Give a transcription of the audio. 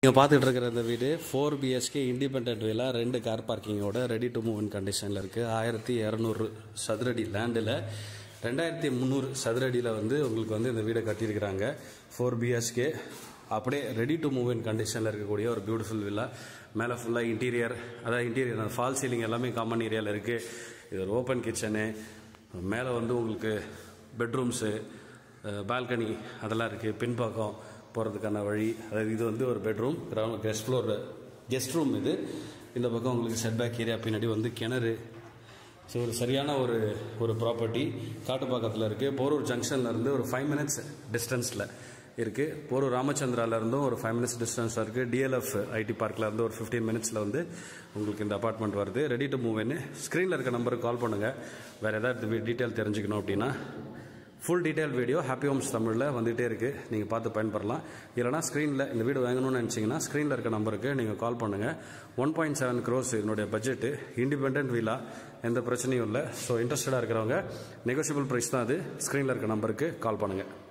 நீங்கள் பார்த்துட்டு இருக்கிற இந்த வீடு ஃபோர் பிஹெச்கே இண்டிபெண்ட் வில்லா ரெண்டு கார் பார்க்கிங்கோட ரெடி டு மூவ் இன் கண்டிஷனில் இருக்குது ஆயிரத்தி இரநூறு சதுரடி லேண்டில் ரெண்டாயிரத்தி முந்நூறு சதுரடியில் வந்து உங்களுக்கு வந்து இந்த வீடை கட்டியிருக்கிறாங்க ஃபோர் பிஹெச்கே அப்படியே ரெடி டு மூவ் இன் கண்டிஷனில் இருக்கக்கூடிய ஒரு பியூட்டிஃபுல் வில்லா மேலே ஃபுல்லாக இன்டீரியர் அதாவது இன்டீரியர் ஃபால் சீலிங் எல்லாமே காமன் ஏரியாவில் இருக்குது இது ஒரு ஓப்பன் கிச்சனு மேலே வந்து உங்களுக்கு பெட்ரூம்ஸு பால்கனி அதெல்லாம் இருக்குது பின்பக்கம் போகிறதுக்கான வழி அதாவது இது வந்து ஒரு bedroom ground guest floor guest room இது இந்த பக்கம் உங்களுக்கு செட்பேக் ஏரியா பின்னாடி வந்து கிணறு ஸோ ஒரு சரியான ஒரு ஒரு ப்ராப்பர்ட்டி காட்டுப்பாக்கத்தில் இருக்குது போரூர் ஜங்ஷன்ல இருந்து ஒரு ஃபைவ் மினிட்ஸ் டிஸ்டன்ஸில் இருக்குது போரூர் ராமச்சந்திரால இருந்தும் ஒரு ஃபைவ் மினிட்ஸ் டிஸ்டன்ஸில் இருக்குது டிஎல்எஃப் ஐடி பார்க்கில் இருந்து ஒரு ஃபிஃப்டீன் மினிட்ஸில் வந்து உங்களுக்கு இந்த அப்பார்ட்மெண்ட் வருது ரெடி டு மூவ்னு ஸ்க்ரீனில் இருக்க நம்பருக்கு கால் பண்ணுங்கள் வேறு ஏதாவது டீட்டெயில் தெரிஞ்சுக்கணும் அப்படின்னா full detail video Happy Homes தமிழில் வந்துகிட்டே இருக்குது நீங்கள் பார்த்து பயன்பெறலாம் இல்லைனா ஸ்க்ரீனில் இந்த வீடு வாங்கணும்னு நினச்சிங்கன்னா ஸ்க்ரீனில் இருக்க நம்பருக்கு நீங்கள் கால் பண்ணுங்கள் ஒன் பாயிண்ட் செவன் க்ரோஸ் இதனுடைய பட்ஜெட்டு இண்டிபெண்ட் வீலா எந்த பிரச்சனையும் இல்லை ஸோ இன்ட்ரெஸ்டடாக இருக்கிறவங்க நெகோஷியபிள் ப்ரைஸ் தான் அது ஸ்க்ரீனில் இருக்க நம்பருக்கு கால் பண்ணுங்கள்